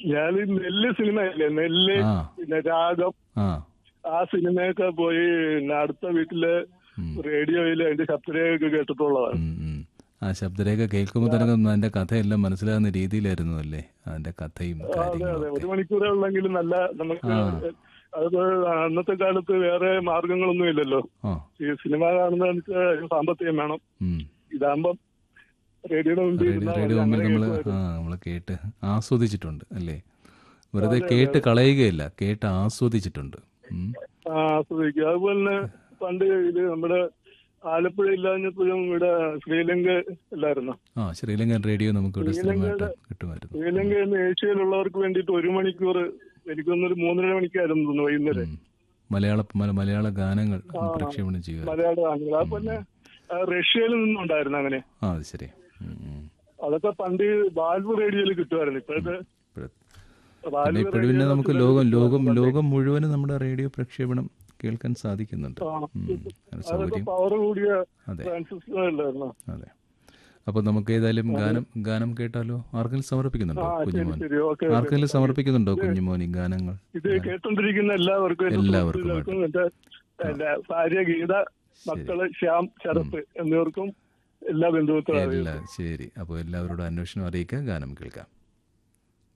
ഞാൻ ഈ നെല്ല് സിനിമയില്ലേ നെല്ല് ആ പിന്നെ രാഗം ആ ആ സിനിമയൊക്കെ പോയി പിന്നെ അടുത്ത വീട്ടില് ഉം. റേഡിയോയിൽ അതിന്റെ ശബ്ദരേഖയൊക്കെ കേട്ടിട്ടുള്ളതാണ് ഉം, ഉം. ആ ശബ്ദരേഖ കേൾക്കുമ്പോൾ തന്നെ അതിന്റെ കഥയെല്ലാം മനസ്സിലാകുന്ന രീതിയിലായിരുന്നു അല്ലേ അതിന്റെ കഥയും അതെ കാര്യങ്ങളും അതെ ഒക്കെ ഒരു മണിക്കൂറേ ഉള്ളെങ്കിലും നല്ല നമുക്ക് ആ. അത് അന്നത്തെ കാലത്ത് വേറെ മാർഗങ്ങളൊന്നും ഇല്ലല്ലോ ആ ഈ സിനിമ കാണുന്നതിന് സാമ്പത്തികം വേണം ഉം. ഇതാകുമ്പം റേഡിയോയുടെ മുമ്പിൽ റേഡിയോ ഇരുന്നാ റേഡിയോ മതി, മുമ്പിൽ അങ്ങനെ നമ്മൾ കേൾക്കുമായിരുന്നു. ആ നമ്മൾ കേട്ട് ആസ്വദിച്ചിട്ടുണ്ട് അല്ലേ വെറുതെ കേട്ട് കളയുകയില്ല കേട്ട് ആസ്വദിച്ചിട്ടുണ്ട് ഉം. ആ, ആസ്വദിക്കുക അതുപോലെ തന്നെ പണ്ട് ഇത് നമ്മുടെ ആലപ്പുഴ ഇല്ലാഞ്ഞപ്പോഴും ഇവിടെ ശ്രീലങ്ക ഇല്ലായിരുന്നു ആ ശ്രീലങ്കൻ റേഡിയോ നമുക്ക് ഇവിടെ സ്ഥിരമായിട്ട് ശ്രീലങ്കയുടെ- കിട്ടുമായിരുന്നു ശ്രീലങ്കയിൽ നിന്ന് ഏഷ്യയിലുള്ളവർക്ക് വേണ്ടിയിട്ട് ഒരു മണിക്കൂർ എനിക്കൊന്നൊരു മൂന്നര മണിക്കായിരുന്നു തോന്നുന്നു വൈകുന്നേരം ഉം. മലയാള മല- മലയാള ഗാനങ്ങൾ പ്രക്ഷേപണം ചെയ്യുക മലയാള ഗാനങ്ങൾ അതുപോലെ ആ, റഷ്യയിൽ നിന്നുണ്ടായിരുന്നു അങ്ങനെ ആ അത് ശരി ഉം, ഉം. അതൊക്കെ പണ്ട് വാൽവ് റേഡിയോയിൽ കിട്ടുമായിരുന്നു ഇപ്പോഴത്തെ ഇപ്പഴ്- പിന്നെ വാൽവ് ഇപ്പോഴും പിന്നെ നമുക്ക് ലോകം ലോകം ലോകം മുഴുവനും നമ്മുടെ റേഡിയോ പ്രക്ഷേപണം കേൾക്കാൻ സാധിക്കുന്നുണ്ട് ഉം. ഒരു അതൊക്കെ സൗകര്യം പവർ കൂടിയ അതെ ട്രാൻസിസ്റ്റർ അല്ലായിരുന്നു അതെ അപ്പോൾ നമുക്ക് ഏതായാലും ഗാനം ഗാനം കേട്ടാലോ ആർക്കെങ്കിലും സമർപ്പിക്കുന്നുണ്ടോ ആ ശരി കുഞ്ഞുമോൻ ശരി ഓക്കെ ആർക്കെങ്കിലും സമർപ്പിക്കുന്നുണ്ടോ കുഞ്ഞുമോൻ ഈ ഗാനങ്ങൾ ഇത് കേട്ടോണ്ടിരിക്കുന്ന എല്ലാവർക്കും എന്റെ എല്ലാവർക്കും സുഹൃത്തുക്കൾക്കും എന്റെ എന്റെ ഭാര്യ ഗീത മക്കള് ശ്യാം ശരത്ത് എന്നിവർക്കും എല്ലാ ബന്ധുക്കളും അറിയാം എല്ലാ ശരി അപ്പോൾ എല്ലാവരോടും അന്വേഷണം അറിയിക്കുക ഗാനം കേൾക്കാം